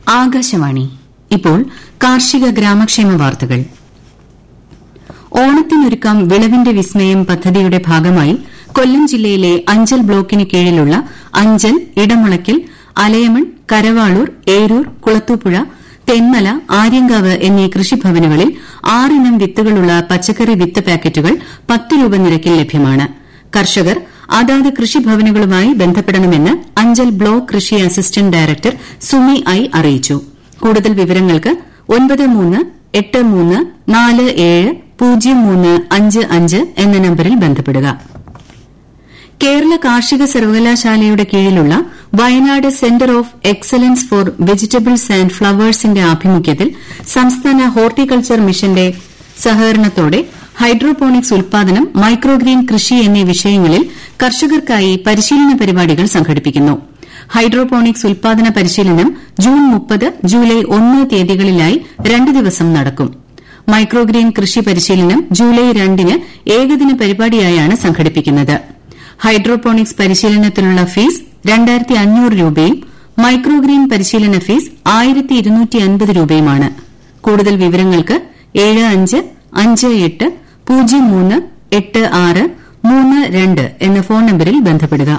ആകാശവാണി ഇപ്പോൾ കാർഷിക ഗ്രാമക്ഷേമ വാർത്തകൾ ഓണത്തിനൊരുക്കം വിളവിന്റെ വിസ്മയം പദ്ധതിയുടെ ഭാഗമായി കൊല്ലം ജില്ലയിലെ അഞ്ചൽ ബ്ലോക്കിന് കീഴിലുള്ള അഞ്ചൽ ഇടമുളയ്ക്കൽ അലയമൺ കരവാളൂർ ഏരൂർ കുളത്തൂപ്പുഴ തെന്മല ആര്യങ്കാവ് എന്നീ കൃഷിഭവനുകളിൽ ആറിനം വിത്തുകളുള്ള പച്ചക്കറി വിത്ത് പാക്കറ്റുകൾ പത്ത് രൂപ നിരക്കിൽ ലഭ്യമാണ് കർഷകർ അതാത് കൃഷിഭവനുകളുമായി ബന്ധപ്പെടണമെന്ന് അഞ്ചൽ ബ്ലോക്ക് കൃഷി അസിസ്റ്റന്റ് ഡയറക്ടർ സുമി ഐ അറിയിച്ചു കൂടുതൽ വിവരങ്ങൾക്ക് ഒൻപത് മൂന്ന് എട്ട് മൂന്ന് നാല് ഏഴ് പൂജ്യം മൂന്ന് അഞ്ച് അഞ്ച് എന്ന നമ്പരിൽ ബന്ധപ്പെടുക കേരള കാർഷിക സർവകലാശാലയുടെ കീഴിലുള്ള Wayanad centre of excellence for vegetables and ഫ്ളവേഴ്സിന്റെ ആഭിമുഖ്യത്തിൽ സംസ്ഥാന ഹോർട്ടിക്കൾച്ചർ മിഷന്റെ സഹകരണത്തോടെ ഹൈഡ്രോപോണിക്സ് ഉൽപാദനം മൈക്രോഗ്രീൻ കൃഷി എന്നീ വിഷയങ്ങളിൽ കർഷകർക്കായി പരിശീലന പരിപാടികൾ സംഘടിപ്പിക്കുന്നു ഹൈഡ്രോപോണിക്സ് ഉൽപാദന പരിശീലനം ജൂൺ മുപ്പത് ജൂലൈ ഒന്ന് തീയതികളിലായി രണ്ട് ദിവസം നടക്കും മൈക്രോഗ്രീൻ കൃഷി പരിശീലനം ജൂലൈ രണ്ടിന് ഏകദിന പരിപാടിയായാണ് സംഘടിപ്പിക്കുന്നത് ഹൈഡ്രോപോണിക്സ് പരിശീലനത്തിനുള്ള ഫീസ് രണ്ടായിരത്തി അഞ്ഞൂറ് രൂപയും മൈക്രോഗ്രീൻ പരിശീലന ഫീസ് ആയിരത്തി ഇരുന്നൂറ്റി അൻപത് രൂപയുമാണ് കൂടുതൽ വിവരങ്ങൾക്ക് ഏഴ് അഞ്ച് അഞ്ച് എട്ട് പൂജ്യം മൂന്ന് എട്ട് ആറ് മൂന്ന് രണ്ട് എന്ന ഫോൺ നമ്പരിൽ ബന്ധപ്പെടുക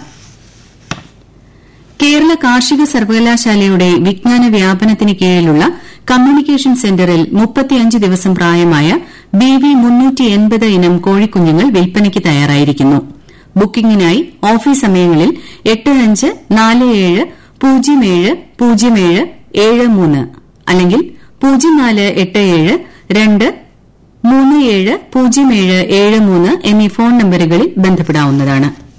കേരള കാർഷിക സർവകലാശാലയുടെ വിജ്ഞാന വ്യാപനത്തിന് കീഴിലുള്ള കമ്മ്യൂണിക്കേഷൻ സെന്ററിൽ മുപ്പത്തിയഞ്ച് ദിവസം പ്രായമായ ബി വി ഇനം കോഴിക്കുഞ്ഞുങ്ങൾ വിൽപ്പനയ്ക്ക് തയ്യാറായിരിക്കുന്നു ബുക്കിംഗിനായി ഓഫീസ് സമയങ്ങളിൽ എട്ട് അഞ്ച് നാല് ഏഴ് പൂജ്യം ഏഴ് പൂജ്യം ഏഴ് ഏഴ് മൂന്ന് അല്ലെങ്കിൽ പൂജ്യം നാല് എട്ട് ഏഴ് രണ്ട് മൂന്ന് ഏഴ് പൂജ്യം ഏഴ് ഏഴ് മൂന്ന് എന്നീ ഫോൺ നമ്പരുകളിൽ ബന്ധപ്പെടാവുന്നതാണ്